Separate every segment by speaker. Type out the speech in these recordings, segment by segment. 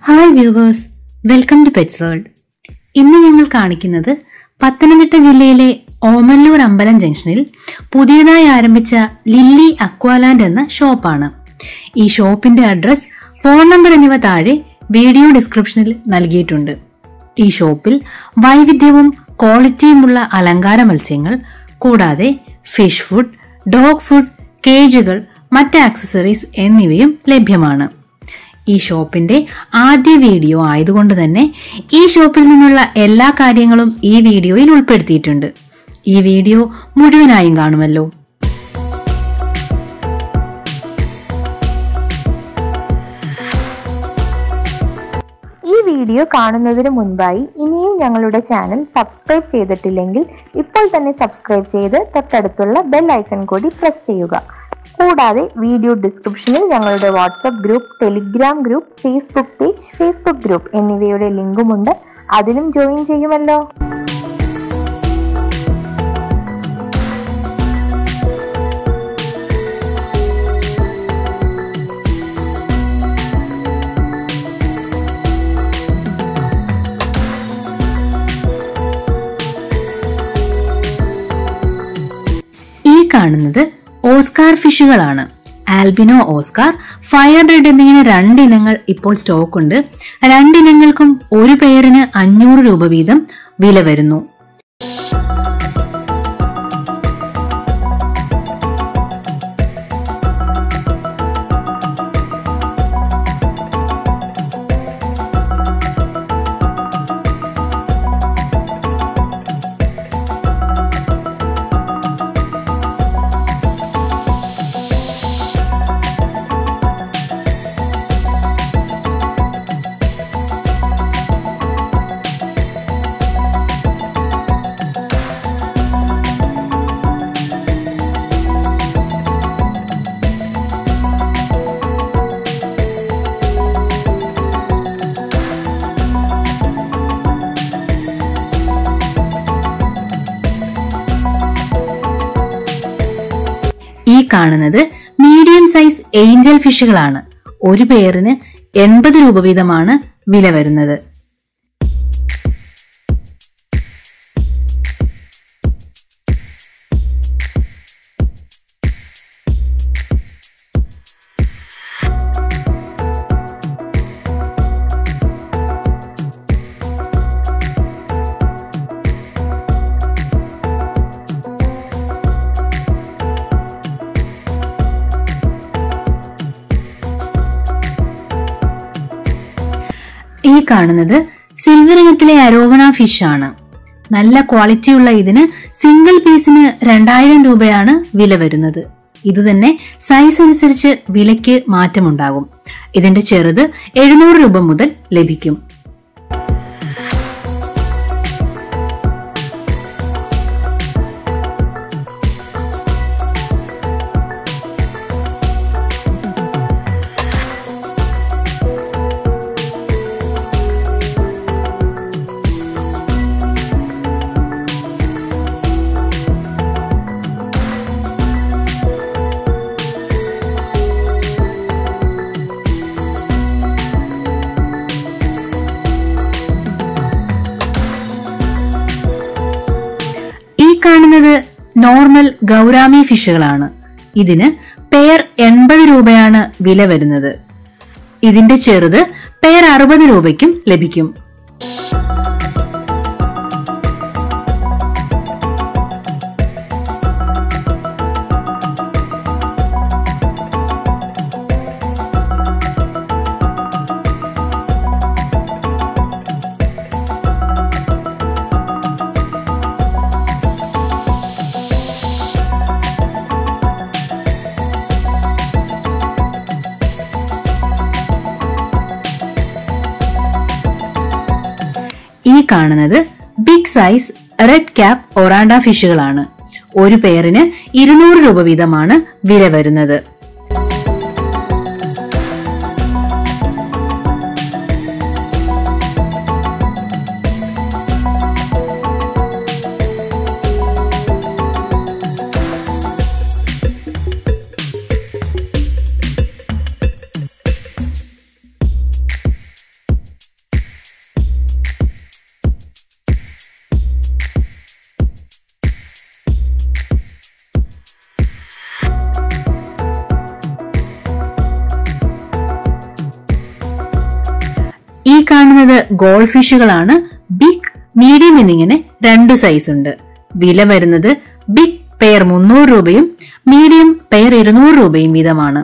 Speaker 1: hi viewers welcome to pets world ഇന്ന് ഞങ്ങൾ കാണിക്കുന്നത് പത്തനംതിട്ട ജില്ലയിലെ ഓമല്ലൂർ അമ്പലം ജംഗ്ഷനിൽ പുതിയതായി ആരംഭിച്ച ലില്ലി അക്വാലാൻഡ് എന്ന ഷോപ്പാണ് ഈ ഷോപ്പിന്റെ അഡ്രസ് ഫോൺ നമ്പർ എന്നിവ താഴെ വീഡിയോ ഡിസ്ക്രിപ്ഷനിൽ നൽകിയിട്ടുണ്ട് ഈ ഷോപ്പിൽ വൈവിധ്യവും ക്വാളിറ്റിയുമുള്ള അലങ്കാര മത്സ്യങ്ങൾ കൂടാതെ ഫിഷ് ഫുഡ് ഡോഗ് ഫുഡ് കേജുകൾ മറ്റ് ആക്സസറീസ് എന്നിവയും ലഭ്യമാണ് ഈ ഷോപ്പിന്റെ ആദ്യ വീഡിയോ ആയതുകൊണ്ട് തന്നെ ഈ ഷോപ്പിൽ നിന്നുള്ള എല്ലാ കാര്യങ്ങളും ഈ വീഡിയോയിൽ ഉൾപ്പെടുത്തിയിട്ടുണ്ട് ഈ വീഡിയോ മുഴുവനായും കാണുമല്ലോ
Speaker 2: ഈ വീഡിയോ കാണുന്നതിന് മുൻപായി ഇനിയും ഞങ്ങളുടെ ചാനൽ സബ്സ്ക്രൈബ് ചെയ്തിട്ടില്ലെങ്കിൽ ഇപ്പോൾ തന്നെ സബ്സ്ക്രൈബ് ചെയ്ത് തൊട്ടടുത്തുള്ള ബെൽ ഐക്കൺ കൂടി പ്രസ് ചെയ്യുക കൂടാതെ വീഡിയോ ഡിസ്ക്രിപ്ഷനിൽ ഞങ്ങളുടെ WhatsApp group Telegram group Facebook page Facebook group എന്നിവയുടെ ലിങ്കുമുണ്ട് അതിലും ജോയിൻ ചെയ്യുമല്ലോ
Speaker 1: ഈ കാണുന്നത് ഓസ്കാർ ഫിഷുകളാണ് ആൽബിനോ ഓസ്കാർ ഫയർ റെഡ് എന്നിങ്ങനെ രണ്ടിനങ്ങൾ ഇപ്പോൾ സ്റ്റോക്ക് ഉണ്ട് രണ്ടിനങ്ങൾക്കും ഒരു പെയറിന് അഞ്ഞൂറ് രൂപ വീതം വില വരുന്നു ഈ കാണുന്നത് മീഡിയം സൈസ് ഏഞ്ചൽ ഫിഷുകളാണ് ഒരു പെയറിന് എൺപത് രൂപ വീതമാണ് വില വരുന്നത് ഈ കാണുന്നത് സിൽവർ ഇനത്തിലെ അരോഗണ ഫിഷ് ആണ് നല്ല ക്വാളിറ്റിയുള്ള ഇതിന് സിംഗിൾ പീസിന് രണ്ടായിരം രൂപയാണ് വില വരുന്നത് ഇതുതന്നെ സൈസ് അനുസരിച്ച് വിലയ്ക്ക് മാറ്റമുണ്ടാകും ഇതിന്റെ ചെറുത് എഴുന്നൂറ് രൂപ മുതൽ ലഭിക്കും ഈ കാണുന്നത് നോർമൽ ഗൗരാമി ഫിഷുകളാണ് ഇതിന് പെയർ എൺപത് രൂപയാണ് വില വരുന്നത് ഇതിന്റെ ചെറുത് പെയർ അറുപത് രൂപയ്ക്കും ലഭിക്കും ഈ കാണുന്നത് big size red cap oranda ഫിഷുകളാണ് ഒരു പെയറിന് ഇരുന്നൂറ് രൂപ വീതമാണ് വില വരുന്നത് കാണുന്നത് ഗോൾഡ് ഫിഷുകളാണ് ബിഗ് മീഡിയം എന്നിങ്ങനെ രണ്ട് സൈസ് ഉണ്ട് വില വരുന്നത് ബിഗ് പെയർ മുന്നൂറ് രൂപയും മീഡിയം പെയർ ഇരുന്നൂറ് രൂപയും വീതമാണ്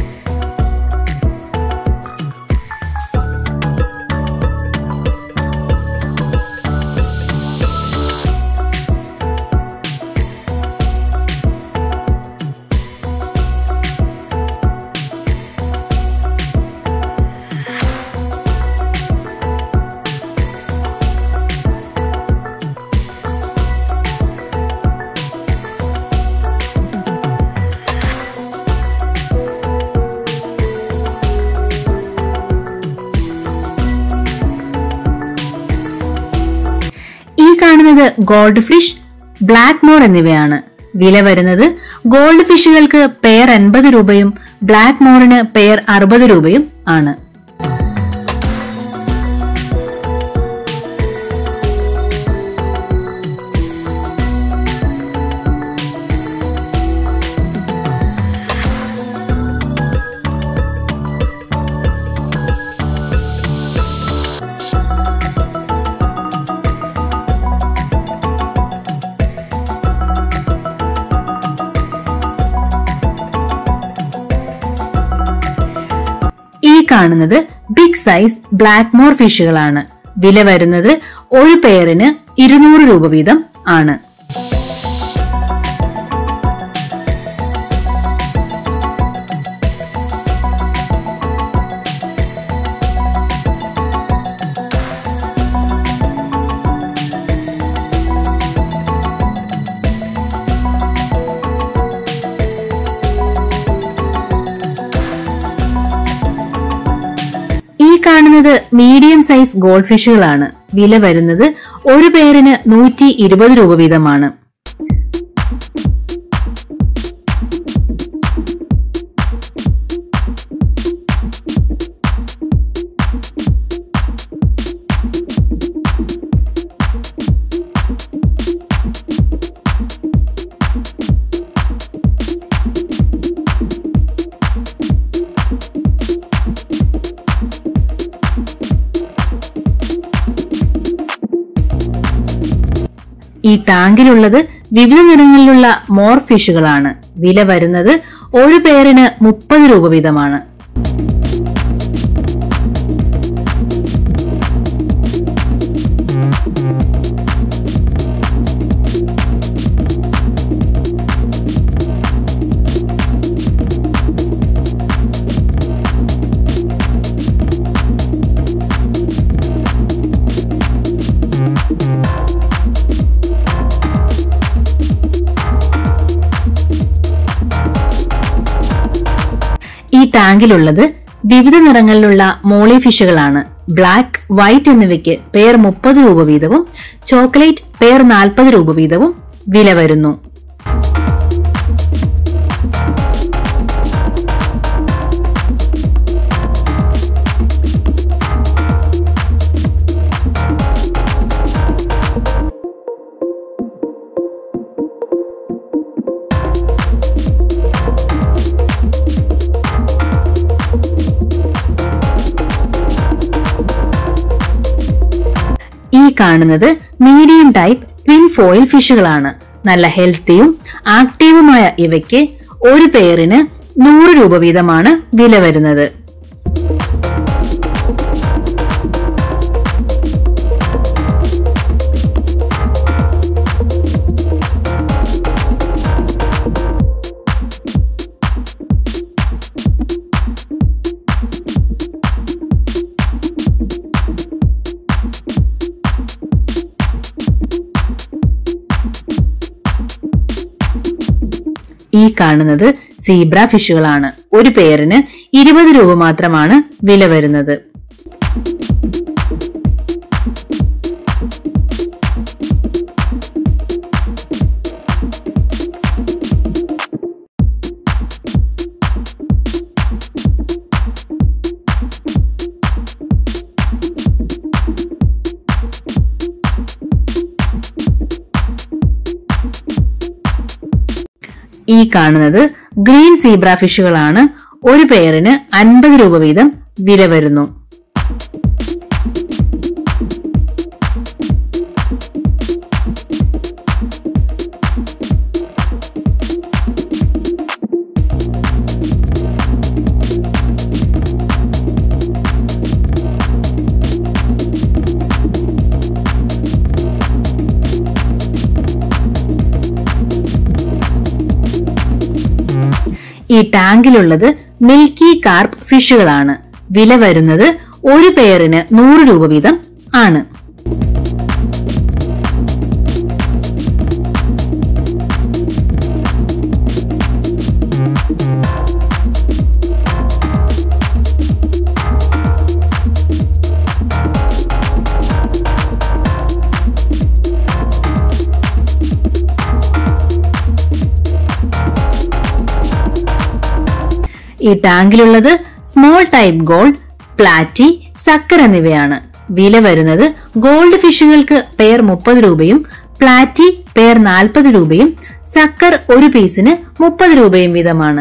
Speaker 1: ഈ കാണുന്നത് ഗോൾഡ് ഫിഷ് ബ്ലാക്ക് മോർ എന്നിവയാണ് വില വരുന്നത് ഗോൾഡ് ഫിഷുകൾക്ക് പെയർ എൺപത് രൂപയും ബ്ലാക്ക് മോറിന് പെയർ അറുപത് രൂപയും ആണ് ഈ കാണുന്നത് ബിഗ് സൈസ് ബ്ലാക്ക് മോർ ഫിഷുകളാണ് വില വരുന്നത് ഒരു പെയറിന് ഇരുന്നൂറ് രൂപ വീതം ആണ് ഈ കാണുന്നത് മീഡിയം സൈസ് ഗോൾഡ് ഫിഷുകളാണ് വില വരുന്നത് ഒരു പേരിന് നൂറ്റി ഇരുപത് രൂപ വീതമാണ് ഈ ടാങ്കിലുള്ളത് വിവിധ നിറങ്ങളിലുള്ള മോർ ഫിഷുകളാണ് വില വരുന്നത് ഒരു പേരിന് മുപ്പത് രൂപ വീതമാണ് ഈ ടാങ്കിലുള്ളത് വിവിധ നിറങ്ങളിലുള്ള മോളി ഫിഷുകളാണ് ബ്ലാക്ക് വൈറ്റ് എന്നിവയ്ക്ക് പെയർ മുപ്പത് രൂപ വീതവും ചോക്ലേറ്റ് പെയർ നാൽപ്പത് രൂപ വീതവും വില വരുന്നു ഈ കാണുന്നത് മീഡിയം ടൈപ്പ് ട്വിൻ ഫോയിൽ ഫിഷുകളാണ് നല്ല ഹെൽത്തിയും ആക്റ്റീവുമായ ഇവയ്ക്ക് ഒരു പെയറിന് നൂറ് രൂപ വീതമാണ് വില വരുന്നത് ഈ കാണുന്നത് സീബ്ര ഫിഷുകളാണ് ഒരു പെയറിന് ഇരുപത് രൂപ മാത്രമാണ് വില വരുന്നത് ഈ കാണുന്നത് ഗ്രീൻ സീബ്ര ഫിഷുകളാണ് ഒരു പെയറിന് അൻപത് രൂപ വീതം വില വരുന്നു ഈ ടാങ്കിലുള്ളത് മിൽക്കി കാർപ്പ് ഫിഷുകളാണ് വില വരുന്നത് ഒരു പെയറിന് നൂറ് രൂപ വീതം ആണ് ഈ ടാങ്കിലുള്ളത് small type gold platy sucker എന്നിവയാണ് വില വരുന്നത് ഗോൾഡ് ഫിഷുകൾക്ക് പെയർ മുപ്പത് രൂപയും പ്ലാറ്റി പെയർ നാൽപ്പത് രൂപയും സക്കർ ഒരു പീസിന് മുപ്പത് രൂപയും വീതമാണ്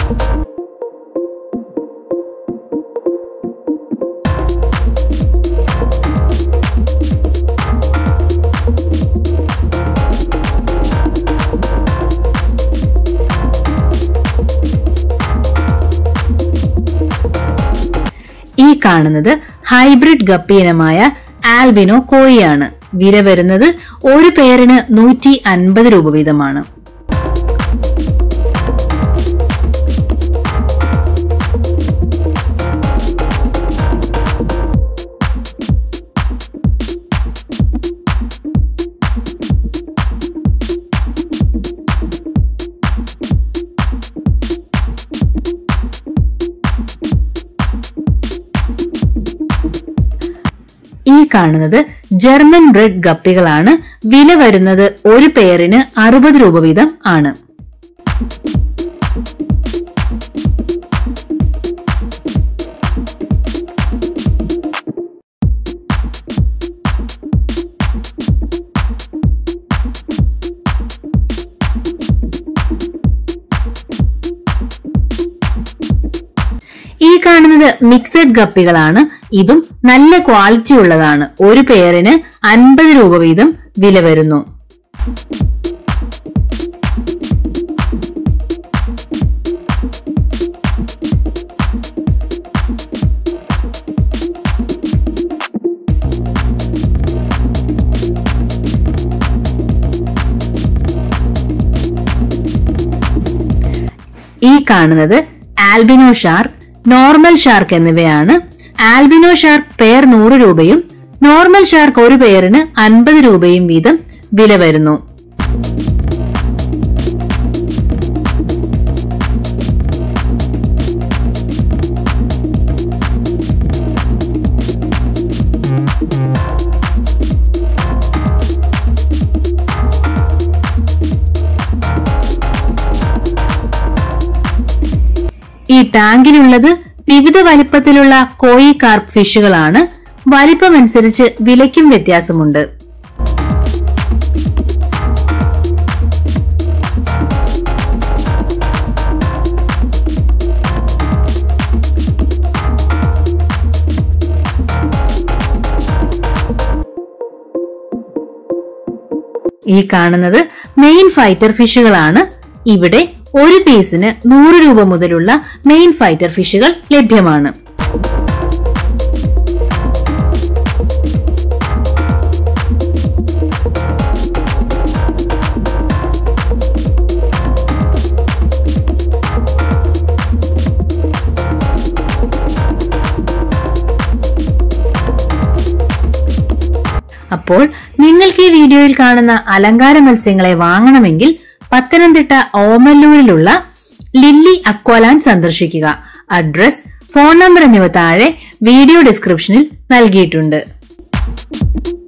Speaker 1: ഈ കാണുന്നത് ഹൈബ്രിഡ് ഗപ്പി ഇനമായ ആൽബിനോ കോയിയാണ് വില വരുന്നത് ഒരു പെയറിന് നൂറ്റി അൻപത് രൂപ വീതമാണ് ഈ കാണുന്നത് ജർമ്മൻ ബ്രെഡ് ഗപ്പികളാണ് വില വരുന്നത് ഒരു പെയറിന് അറുപത് രൂപ വീതം ആണ് ഈ കാണുന്നത് മിക്സഡ് ഗപ്പികളാണ് ഇതും നല്ല ക്വാളിറ്റി ഉള്ളതാണ് ഒരു പെയറിന് അൻപത് രൂപ വീതം വില വരുന്നു ഈ കാണുന്നത് ആൽബിനോ ഷാർക്ക് നോർമൽ ഷാർക്ക് എന്നിവയാണ് ആൽബിനോ ഷാർക്ക് പെയർ നൂറ് രൂപയും നോർമൽ ഷാർക്ക് ഒരു പെയറിന് അൻപത് രൂപയും വീതം വില വരുന്നു ഈ ടാങ്കിലുള്ളത് വിവിധ വലിപ്പത്തിലുള്ള കോയി കാർപ്പ് ഫിഷുകളാണ് വലിപ്പമനുസരിച്ച് വിലയ്ക്കും വ്യത്യാസമുണ്ട് ഈ കാണുന്നത് മെയിൻ ഫൈറ്റർ ഫിഷുകളാണ് ഇവിടെ ഒരു പീസിന് നൂറ് രൂപ മുതലുള്ള മെയിൻ ഫൈറ്റർ ഫിഷുകൾ ലഭ്യമാണ് അപ്പോൾ നിങ്ങൾക്ക് ഈ വീഡിയോയിൽ കാണുന്ന അലങ്കാര മത്സ്യങ്ങളെ വാങ്ങണമെങ്കിൽ പത്തനംതിട്ട ഓമല്ലൂരിലുള്ള ലില്ലി അക്വാലാൻഡ് സന്ദർശിക്കുക അഡ്രസ് ഫോൺ നമ്പർ എന്നിവ താഴെ വീഡിയോ ഡിസ്ക്രിപ്ഷനിൽ നൽകിയിട്ടുണ്ട്